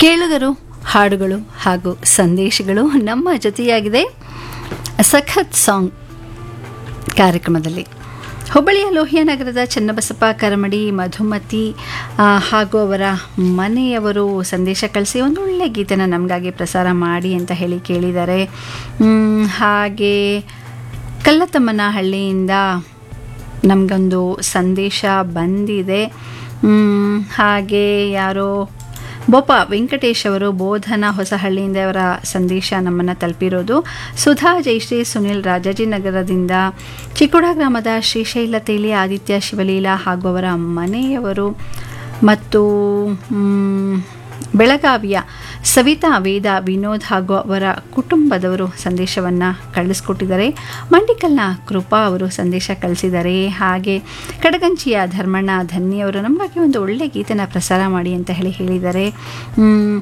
ಕೇಳುಗರು ಹಾಡುಗಳು ಹಾಗೂ ಸಂದೇಶಗಳು ನಮ್ಮ ಜೊತೆಯಾಗಿದೆ ಸಖತ್ ಸಾಂಗ್ ಕಾರ್ಯಕ್ರಮದಲ್ಲಿ ಹುಬ್ಬಳ್ಳಿಯ ಲೋಹಿಯ ನಗರದ ಚನ್ನಬಸಪ್ಪ ಕರಮಡಿ ಮಧುಮತಿ ಆ, ಹಾಗೂ ಅವರ ಮನೆಯವರು ಸಂದೇಶ ಕಳಿಸಿ ಒಂದು ಒಳ್ಳೆ ಗೀತೆನ ನಮಗಾಗಿ ಪ್ರಸಾರ ಮಾಡಿ ಅಂತ ಹೇಳಿ ಕೇಳಿದ್ದಾರೆ ಮ್, ಹಾಗೆ ಕಲ್ಲತಮ್ಮನಹಳ್ಳಿಯಿಂದ ನಮಗೊಂದು ಸಂದೇಶ ಬಂದಿದೆ ಮ್, ಹಾಗೆ ಯಾರೋ ಬೋಪ ವೆಂಕಟೇಶ್ ಅವರು ಬೋಧನ ಹೊಸಹಳ್ಳಿಯಿಂದ ಅವರ ಸಂದೇಶ ನಮ್ಮನ್ನು ತಲುಪಿರೋದು ಸುಧಾ ಜಯಶ್ರೀ ಸುನಿಲ್ ರಾಜಾಜಿನಗರದಿಂದ ಚಿಕ್ಕುಡ ಗ್ರಾಮದ ಶ್ರೀಶೈಲ ತೇಲಿ ಆದಿತ್ಯ ಶಿವಲೀಲಾ ಹಾಗೂ ಅವರ ಮನೆಯವರು ಮತ್ತು ಮ್, ಬೆಳಗಾವಿಯ ಸವಿತಾ ವೇದ ವಿನೋದ್ ಹಾಗೂ ಅವರ ಕುಟುಂಬದವರು ಸಂದೇಶವನ್ನು ಕಳಿಸ್ಕೊಟ್ಟಿದ್ದಾರೆ ಮಂಡಿಕಲ್ನ ಕೃಪಾ ಅವರು ಸಂದೇಶ ಕಳಿಸಿದ್ದಾರೆ ಹಾಗೆ ಕಡಗಂಚಿಯ ಧರ್ಮಣ್ಣ ಧನ್ಯವರು ನಮಗಾಗಿ ಒಂದು ಒಳ್ಳೆ ಗೀತೆನ ಪ್ರಸಾರ ಮಾಡಿ ಅಂತ ಹೇಳಿ ಹೇಳಿದ್ದಾರೆ ಮ್,